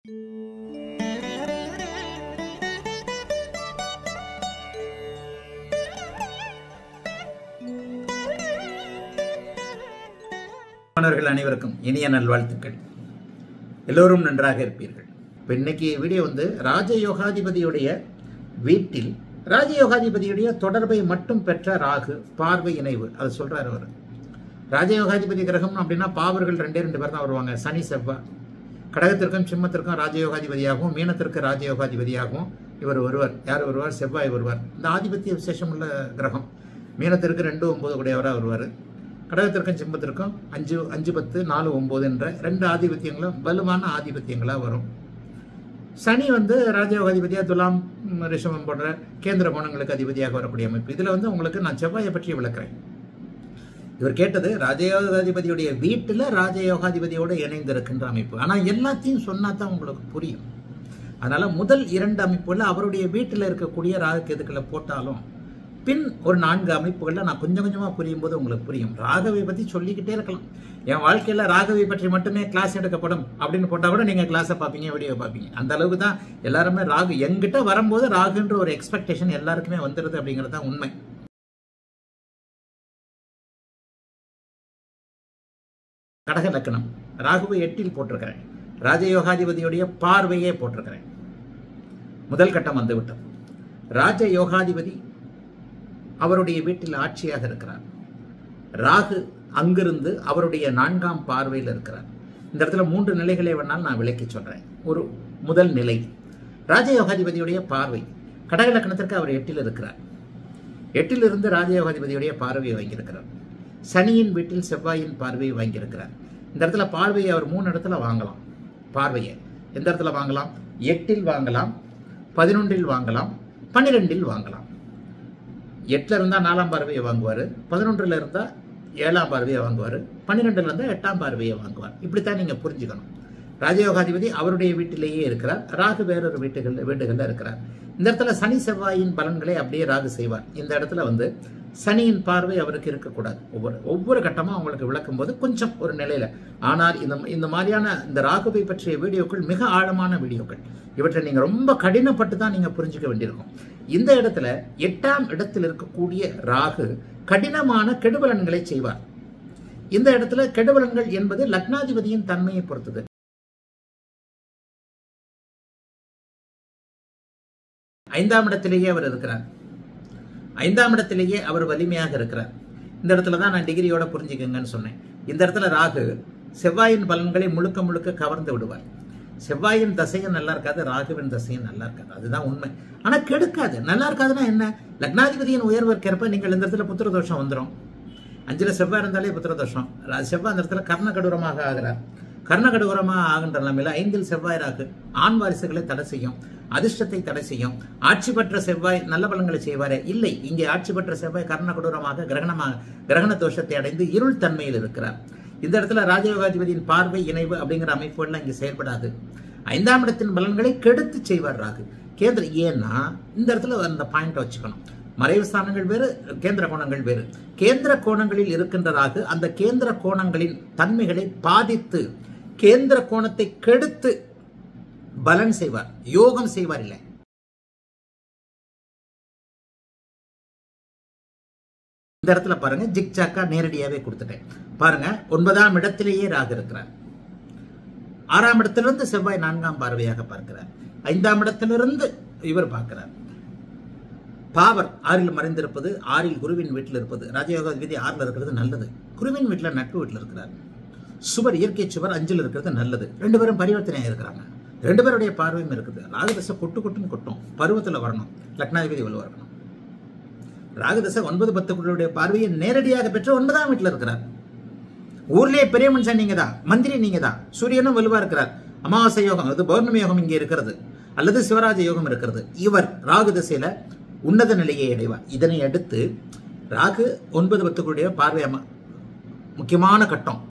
மாணவர்கள் அனைவருக்கும் இனிய நல்வாழ்த்துக்கள் எல்லோரும் நன்றாக இருப்பீர்கள் இப்போ இன்னைக்கு வீடியோ வந்து ராஜயோகாதிபதியுடைய வீட்டில் ராஜயோகாதிபதியுடைய தொடர்பை மட்டும் பெற்ற ராகு பார்வை இணைவு அது சொல்றாரு அவர் ராஜயோகாதிபதி கிரகம் அப்படின்னா பாவர்கள் ரெண்டே ரெண்டு பேர் தான் வருவாங்க சனி செவ்வாய் கடகத்திற்கும் சிம்மத்திற்கும் ராஜயோகாதிபதியாகவும் மீனத்திற்கு ராஜயோகாதிபதியாகவும் இவர் ஒருவர் யார் வருவார் செவ்வாய் வருவார் இந்த ஆதிபத்திய விசேஷம் உள்ள கிரகம் மீனத்திற்கு ரெண்டு ஒன்பது கூடியவராக வருவார் கடகத்திற்கும் சிம்மத்திற்கும் அஞ்சு அஞ்சு பத்து நாலு ஒம்பது என்ற ரெண்டு ஆதிபத்தியங்களும் வலுவான ஆதிபத்தியங்களாக வரும் சனி வந்து ராஜயோகாதிபதியாக துலாம் ம், ரிஷபம் போன்ற கேந்திர கோணங்களுக்கு அதிபதியாக வரக்கூடிய அமைப்பு இதில் வந்து உங்களுக்கு நான் செவ்வாயை பற்றி விளக்குறேன் இவர் கேட்டது ராஜயோகாதிபதியுடைய வீட்டில் ராஜயோகாதிபதியோடு இணைந்திருக்கின்ற அமைப்பு ஆனால் எல்லாத்தையும் சொன்னா தான் உங்களுக்கு புரியும் அதனால முதல் இரண்டு அமைப்புகளில் அவருடைய வீட்டில் இருக்கக்கூடிய ராகு கேதுக்களை போட்டாலும் பின் ஒரு நான்கு அமைப்புகளில் நான் கொஞ்சம் கொஞ்சமாக புரியும் போது உங்களுக்கு புரியும் ராகவை பற்றி சொல்லிக்கிட்டே இருக்கலாம் என் வாழ்க்கையில் ராகவை பற்றி மட்டுமே கிளாஸ் எடுக்கப்படும் அப்படின்னு போட்டால் கூட நீங்கள் கிளாஸை பார்ப்பீங்க வீடியோ பார்ப்பீங்க அந்த அளவுக்கு தான் எல்லாருமே ராகு எங்கிட்ட வரும்போது ராகுன்ற ஒரு எக்ஸ்பெக்டேஷன் எல்லாருக்குமே வந்துடுது அப்படிங்கிறது தான் உண்மை கடக லக்கணம் ராகுவை எட்டில் போட்டிருக்கிறேன் ராஜயோகாதிபதியுடைய பார்வையே போட்டிருக்கிறேன் முதல் கட்டம் வந்துவிட்டது ராஜ யோகாதிபதி அவருடைய வீட்டில் ஆட்சியாக இருக்கிறார் ராகு அங்கிருந்து அவருடைய நான்காம் பார்வையில் இருக்கிறார் இந்த இடத்துல மூன்று நிலைகளை வேணாலும் நான் விளக்கி சொல்றேன் ஒரு முதல் நிலை ராஜயோகாதிபதியுடைய பார்வை கடக லக்கணத்திற்கு அவர் எட்டில் இருக்கிறார் எட்டிலிருந்து ராஜயோகாதிபதியுடைய பார்வையை வாங்கியிருக்கிறார் சனியின் வீட்டில் செவ்வாயின் பார்வையை வாங்கியிருக்கிறார் இந்த இடத்துல பார்வையை அவர் மூணு இடத்துல வாங்கலாம் பார்வையை எந்த இடத்துல வாங்கலாம் எட்டில் வாங்கலாம் பதினொன்றில் வாங்கலாம் பன்னிரெண்டில் வாங்கலாம் எட்டில் இருந்தால் நாலாம் பார்வையை வாங்குவார் பதினொன்றில் இருந்தால் ஏழாம் பார்வையை வாங்குவார் பன்னிரெண்டில் இருந்தால் எட்டாம் பார்வையை வாங்குவார் இப்படித்தான் நீங்கள் புரிஞ்சுக்கணும் ராஜயோகாதிபதி அவருடைய வீட்டிலேயே இருக்கிறார் ராகு வேறொரு வீட்டுகளில் வீடுகளில் இருக்கிறார் இந்த இடத்துல சனி செவ்வாயின் பலன்களை அப்படியே ராகு செய்வார் இந்த இடத்துல வந்து சனியின் பார்வை அவருக்கு இருக்கக்கூடாது ஒவ்வொரு ஒவ்வொரு கட்டமும் அவங்களுக்கு விளக்கும் போது கொஞ்சம் ஒரு நிலையில ஆனால் இந்த இந்த மாதிரியான இந்த ராகுவை பற்றிய வீடியோக்கள் மிக ஆழமான வீடியோக்கள் இவற்றை நீங்க ரொம்ப கடினப்பட்டு தான் நீங்க புரிஞ்சுக்க வேண்டியிருக்கும் இந்த இடத்துல எட்டாம் இடத்தில் இருக்கக்கூடிய ராகு கடினமான கெடுபலன்களை செய்வார் இந்த இடத்துல கெடுபலன்கள் என்பது லக்னாதிபதியின் தன்மையை பொறுத்தது ஐந்தாம் இடத்திலேயே அவர் இருக்கிறார் ஐந்தாம் இடத்திலேயே அவர் வலிமையாக இருக்கிறார் இந்த இடத்துல தான் நான் டிகிரியோட புரிஞ்சுக்கங்கன்னு சொன்னேன் இந்த இடத்துல ராகு செவ்வாயின் பலன்களை முழுக்க முழுக்க கவர்ந்து விடுவார் செவ்வாயின் தசையும் நல்லா இருக்காது ராகுவின் தசையும் நல்லா இருக்காது அதுதான் உண்மை ஆனா கெடுக்காது நல்லா இருக்காதுன்னா என்ன லக்னாதிபதியின் உயர்விற்கேற்ப நீங்கள் இந்த இடத்துல புத்திர தோஷம் வந்துடும் அஞ்சுல செவ்வாய் இருந்தாலே புத்திர தோஷம் ரா- செவ்வாய் அந்த இடத்துல கர்ண கடூரமாக ஆகிறார் கர்ண கடூரமாக ஆகின்ற நிலைமையில ஐந்தில் செவ்வாய் ராகு ஆண் வாரிசுகளை தடை செய்யும் அதிர்ஷ்டத்தை தடை செய்யும் ஆட்சி பெற்ற செவ்வாய் நல்ல பலன்களை செய்வாரே இல்லை இங்கே ஆட்சி பெற்ற செவ்வாய் கர்ண கொடூரமாக கிரகணமாக கிரகண தோஷத்தை அடைந்து இருள் தன்மையில் இருக்கிறார் இந்த இடத்துல ராஜயோகாதிபதியின் பார்வை இணைவு அப்படிங்கிற அமைப்புகள்லாம் இங்கே செயல்படாது ஐந்தாம் இடத்தின் பலன்களை கெடுத்து செய்வார் ராகு கேந்திர ஏன்னா இந்த இடத்துல அந்த பாயிண்ட் வச்சுக்கணும் மறைவு ஸ்தானங்கள் வேறு கேந்திர கோணங்கள் வேறு கேந்திர கோணங்களில் இருக்கின்ற ராகு அந்த கேந்திர கோணங்களின் தன்மைகளை பாதித்து கேந்திர கோணத்தை கெடுத்து பலன் செய்வார் யோகம் செய்வார் இல்லை இந்த இடத்துல பாருங்க ஜிக் ஜாக்கா நேரடியாவே கொடுத்துட்டேன் பாருங்க ஒன்பதாம் இடத்திலேயே ராகு இருக்கிறார் ஆறாம் இடத்திலிருந்து செவ்வாய் நான்காம் பார்வையாக பார்க்கிறார் ஐந்தாம் இடத்திலிருந்து இவர் பார்க்கிறார் பாவர் ஆறில் மறைந்திருப்பது ஆறில் குருவின் வீட்டில் இருப்பது ராஜயோகாதிபதி ஆறில் இருக்கிறது நல்லது குருவின் வீட்டில் நட்பு வீட்டில் இருக்கிறார் சுவர் இயற்கை சுவர் அஞ்சில் இருக்கிறது நல்லது ரெண்டு பேரும் பரிவர்த்தனையாக இருக்கிறாங்க ரெண்டு பேருடைய பார்வையும் இருக்குது ராகதசை கொட்டு கொட்டுன்னு கொட்டும் பருவத்தில் வரணும் லக்னாதிபதி வலுவாக இருக்கணும் ராகதசை ஒன்பது பத்துக்குள்ளுடைய பார்வையை நேரடியாக பெற்று ஒன்பதாம் வீட்டில் இருக்கிறார் ஊர்லயே பெரிய மனுஷன் நீங்க தான் மந்திரி நீங்க தான் சூரியனும் வலுவா இருக்கிறார் அமாவாசை யோகம் அது பௌர்ணமி யோகம் இங்கே இருக்கிறது அல்லது சிவராஜ யோகம் இருக்கிறது இவர் ராகு திசையில உன்னத நிலையை அடைவார் இதனை அடுத்து ராகு ஒன்பது பத்துக்குடைய பார்வை அம- முக்கியமான கட்டம்